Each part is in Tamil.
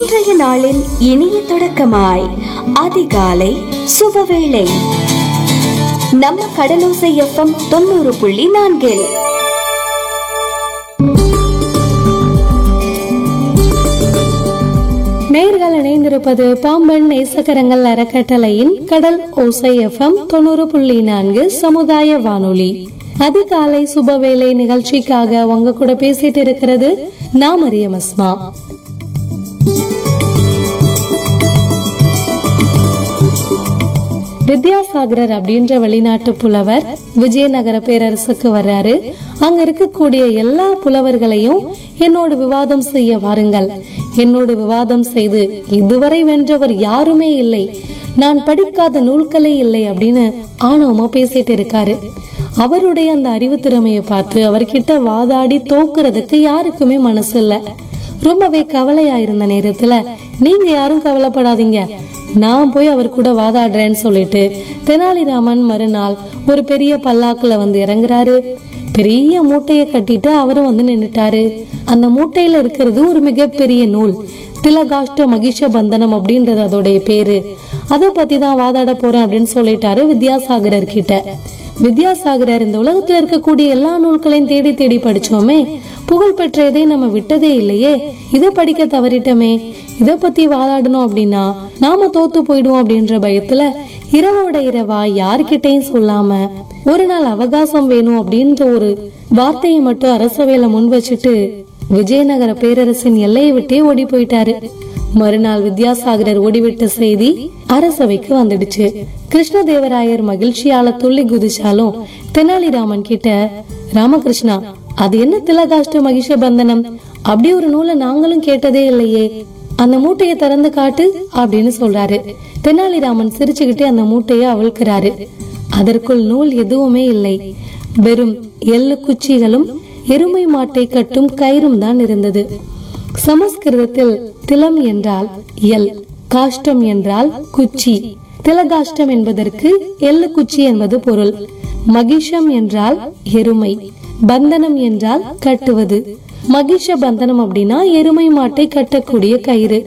இன்றைய நாளின் இனிய தொடக்கமாய் அதிகாலை சுபவேளை நம்ம கடலோசை எஃப்எம் தொண்ணூறு புள்ளி நான்கில் நேர்கள் இணைந்திருப்பது பாம்பன் நேசகரங்கள் அறக்கட்டளையின் கடல் ஓசை எஃப்எம் தொண்ணூறு புள்ளி நான்கு சமுதாய வானொலி அதிகாலை சுபவேளை நிகழ்ச்சிக்காக உங்க கூட பேசிட்டு இருக்கிறது நான் மரியம் அஸ்மா வித்யாசாகரர் அப்படின்ற வெளிநாட்டு புலவர் விஜயநகர பேரரசுக்கு வர்றாரு அங்க இருக்கக்கூடிய எல்லா புலவர்களையும் என்னோடு விவாதம் செய்ய வாருங்கள் என்னோடு விவாதம் செய்து இதுவரை வென்றவர் யாருமே இல்லை நான் படிக்காத நூல்களே இல்லை அப்படின்னு ஆணவமா பேசிட்டு இருக்காரு அவருடைய அந்த அறிவு திறமையை பார்த்து அவர்கிட்ட வாதாடி தோக்குறதுக்கு யாருக்குமே மனசு இல்ல ரொம்பவே கவலையா இருந்த நேரத்துல நீங்க யாரும் கவலைப்படாதீங்க நான் போய் அவர் கூட வாதாடுறேன்னு சொல்லிட்டு தெனாலிராமன் மறுநாள் ஒரு பெரிய பல்லாக்குல வந்து இறங்குறாரு பெரிய மூட்டைய கட்டிட்டு அவரும் வந்து நின்னுட்டாரு அந்த மூட்டையில இருக்கிறது ஒரு மிகப்பெரிய நூல் திலகாஷ்ட மகிஷ பந்தனம் அப்படின்றது அதோடைய பேரு அதை பத்தி தான் வாதாட போறேன் அப்படின்னு சொல்லிட்டாரு வித்யாசாகரர் கிட்ட வித்யாசாகரர் இந்த உலகத்துல இருக்கக்கூடிய எல்லா நூல்களையும் தேடி தேடி படிச்சோமே புகழ் பெற்ற இதை நம்ம விட்டதே இல்லையே இதை படிக்க தவறிட்டோமே இத பத்தி வாதாடணும் அப்படின்னா நாம தோத்து போயிடுவோம் அப்படின்ற பயத்துல இரவோட இரவா யார்கிட்டயும் சொல்லாம ஒரு நாள் அவகாசம் வேணும் அப்படின்ற ஒரு வார்த்தையை மட்டும் அரசவையில முன் வச்சுட்டு விஜயநகர பேரரசின் எல்லையை விட்டே ஓடி போயிட்டாரு மறுநாள் வித்யாசாகரர் ஓடிவிட்ட செய்தி அரசவைக்கு வந்துடுச்சு கிருஷ்ணதேவராயர் மகிழ்ச்சியால துள்ளி குதிச்சாலும் தெனாலிராமன் கிட்ட ராமகிருஷ்ணா அது என்ன திலகாஷ்ட மகிஷ பந்தனம் அப்படி ஒரு நூலை நாங்களும் கேட்டதே இல்லையே அந்த மூட்டையை திறந்து காட்டு அப்படின்னு சொல்றாரு தெனாலிராமன் சிரிச்சுக்கிட்டே அந்த மூட்டையை அவிழ்க்கிறாரு அதற்குள் நூல் எதுவுமே இல்லை வெறும் எள்ளு குச்சிகளும் எருமை மாட்டை கட்டும் கயிறும் தான் இருந்தது சமஸ்கிருதத்தில் திலம் என்றால் எல் காஷ்டம் என்றால் குச்சி திலகாஷ்டம் என்பதற்கு எள்ளு குச்சி என்பது பொருள் மகிஷம் என்றால் எருமை பந்தனம் என்றால் கட்டுவது மகிஷ பந்தனம் அப்படின்னா எருமை மாட்டை கட்டக்கூடிய கயிறு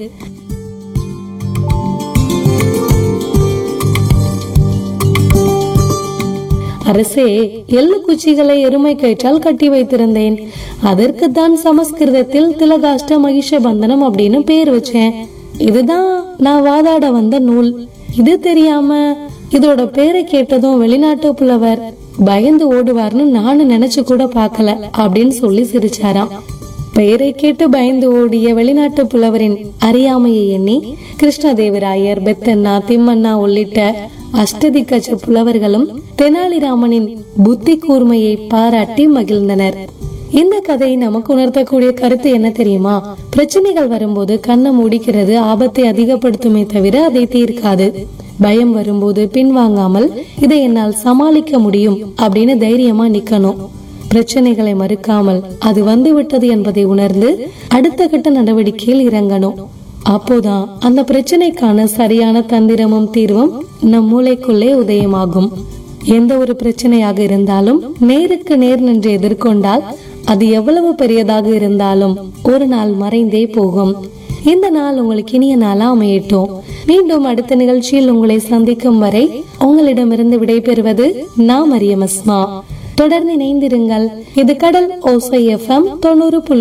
அரசே எள்ளு குச்சிகளை எருமை கயிற்றால் கட்டி வைத்திருந்தேன் அதற்கு தான் சமஸ்கிருதத்தில் திலகாஷ்ட மகிஷ பந்தனம் அப்படின்னு பேர் வச்சேன் இதுதான் நான் வாதாட வந்த நூல் இது தெரியாம இதோட பேரை கேட்டதும் வெளிநாட்டு புலவர் பயந்து ஓடுவார்னு நானும் நினைச்சு கூட பார்க்கல அப்படின்னு சொல்லி சிரிச்சாராம் பெயரை கேட்டு பயந்து ஓடிய வெளிநாட்டு புலவரின் அறியாமையை எண்ணி கிருஷ்ணதேவராயர் பெத்தண்ணா திம்மண்ணா உள்ளிட்ட அஷ்டதிக்கச்ச புலவர்களும் தெனாலிராமனின் புத்தி கூர்மையை பாராட்டி மகிழ்ந்தனர் இந்த கதை நமக்கு உணர்த்தக்கூடிய கருத்து என்ன தெரியுமா பிரச்சனைகள் வரும்போது கண்ணை மூடிக்கிறது ஆபத்தை அதிகப்படுத்துமே தவிர அதை தீர்க்காது பயம் வரும்போது பின்வாங்காமல் இதை என்னால் சமாளிக்க முடியும் அப்படின்னு தைரியமா நிக்கணும் பிரச்சனைகளை மறுக்காமல் அது வந்து விட்டது என்பதை உணர்ந்து அடுத்த கட்ட நடவடிக்கையில் இறங்கணும் அப்போதான் அந்த பிரச்சனைக்கான சரியான தந்திரமும் தீர்வும் நம் மூளைக்குள்ளே உதயமாகும் எந்த ஒரு பிரச்சனையாக இருந்தாலும் நேருக்கு நேர் நின்று எதிர்கொண்டால் அது எவ்வளவு பெரியதாக இருந்தாலும் ஒரு நாள் மறைந்தே போகும் இந்த நாள் உங்களுக்கு இனிய நாளா அமையட்டும் மீண்டும் அடுத்த நிகழ்ச்சியில் உங்களை சந்திக்கும் வரை உங்களிடமிருந்து விடைபெறுவது நான் மரியம் அஸ்மா தொடர்ந்து இணைந்திருங்கள் இது கடல் ஓசை எஃப்எம் தொண்ணூறு புள்ளி